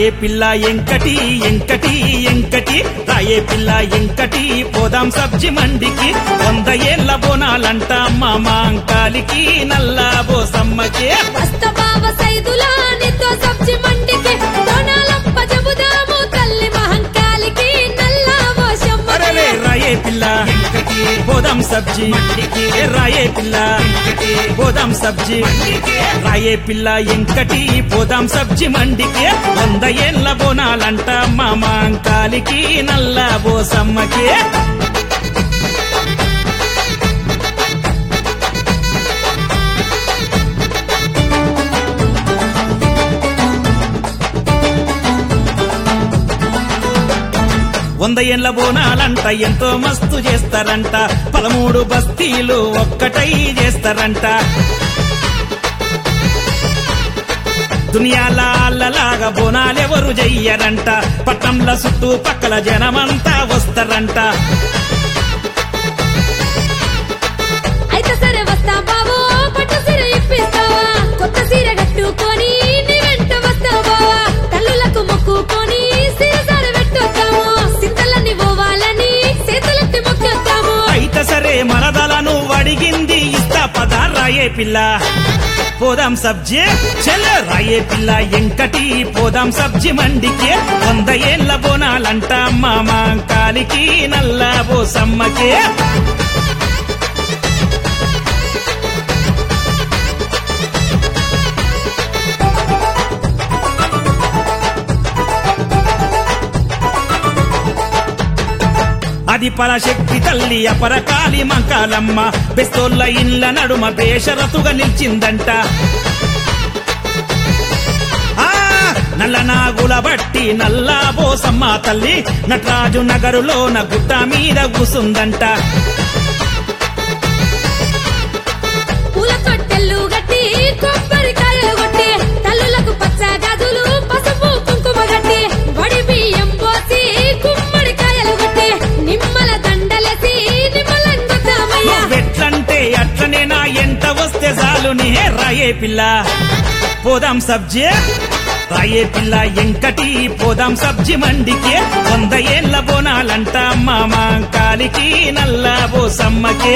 రాయే పిల్ల ఎంకటి ఎంకటి ఎంకటి రాయే పిల్ల ఎంకటి పోదాం సబ్జి మండికి వంద ఏళ్ళ బోనాలంట మా మాంకాలికి నల్ల బోసమ్మకి వస్త బావ సైదులా నీతో సబ్జి మండికి బోనాలప్ప చెబుదాము తల్లి మహంకాలికి నల్ల అరే పోషమ్మ రాయే పిల్ల పోదాం సబ్జి ఏ రాయే పిల్ల పోదాం సబ్జి రాయే పిల్ల ఎంకటి పోదాం సబ్జి మండికి వంద ఏళ్ళ బోనాలంట మా మాంకాలికి నల్ల బోసమ్మకి వంద ఏళ్ల బోనాలంట ఎంతో మస్తు చేస్తారంట పదమూడు బస్తీలు ఒక్కటై చేస్తారంట దునియాల అల్లలాగా బోనాలెవరు చెయ్యరంట పట్టంల చుట్టూ పక్కల జనమంతా వస్తారంట అయితే సరే వస్తా బావో పట్టు సీర ఇప్పిస్తావా కొత్త సీర కట్టుకొని నీ వెంట వస్తావా బావా తల్లులకు మొక్కుకొని సీరసార పెట్టొద్దాము సింతలన్నీ పోవాలని చేతులెత్తి మొక్కొద్దాము అయితే సరే మరదలను అడిగింది ఇస్తా పద రాయే పిల్ల పోదాం సబ్జీ చెల్ల రాయే పిల్ల ఎంకటి పోదాం సబ్జి మండికి వంద ఏళ్ళ బోనాలంట మామ కాలికి నల్ల బోసమ్మకి అది పరశక్తి తల్లి అపరకాలి మంకాలమ్మ బెస్తోళ్ళ ఇండ్ల నడుమ బేషరతుగా నిలిచిందంట ఆ నల్ల నాగుల బట్టి నల్లా బోసమ్మ తల్లి నటరాజు నగరులోన గుట్ట మీద కూసుందంట పూల తొట్టెలు గట్టి కొబ్బరికాయలు కొట్టి తల్లులకు పచ్చ గాజులు పసుపు కుంకుమ గట్టి వడి బియ్యం పోసి గుమ్మడికాయలు కొట్టి నిమ్మల దండలేసి నిమ్మలంగుతామయ్యా నువ్వెట్లంటే అట్లనే నా ఎంట వస్తే చాలు నీ రాయే పిల్ల పోదాం సబ్జీ రాయే పిల్ల ఎంకటి పోదాం సబ్జి మండికి వంద ఏళ్ళ బోనాలంట మామ కాలికి నల్ల బోసమ్మకి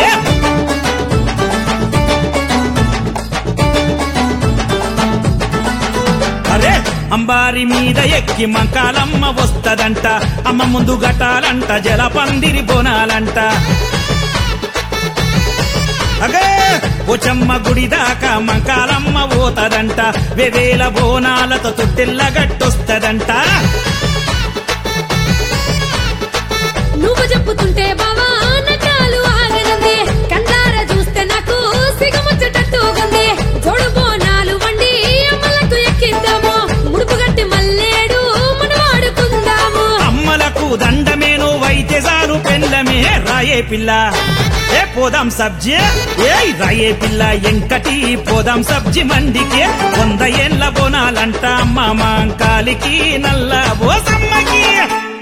అరే అంబారి మీద ఎక్కి మంకాలమ్మ వస్తదంట అమ్మ ముందు గటాలంట జలపందిరి బోనాలంట అగే పోచమ్మ గుడి దాకా మంకాలమ్మ పోతదంట వేవేల బోనాలతో తొట్టెల్ల గట్టొస్తదంట నువ్వు చెప్పుతుంటే బావా నకాలు ఆగనుంది కన్నార చూస్తే నాకు సిగముచ్చటట్టుగుంది జోడు బోనాలు వండి అమ్మలకు ఎక్కిద్దాము ముడుపు గట్టి మల్లేడు మనం ఆడుకుందాము అమ్మలకు దండమేను వైతే చాలు పెళ్ళమే రాయే పిల్ల ఏ పోదాం సబ్జీ ఏ రాయే పిల్ల ఎంకటి పోదాం సబ్జి మండికి వంద ఏళ్ళ బోనాలంట మామ కాలికి నల్ల బోసమ్మకి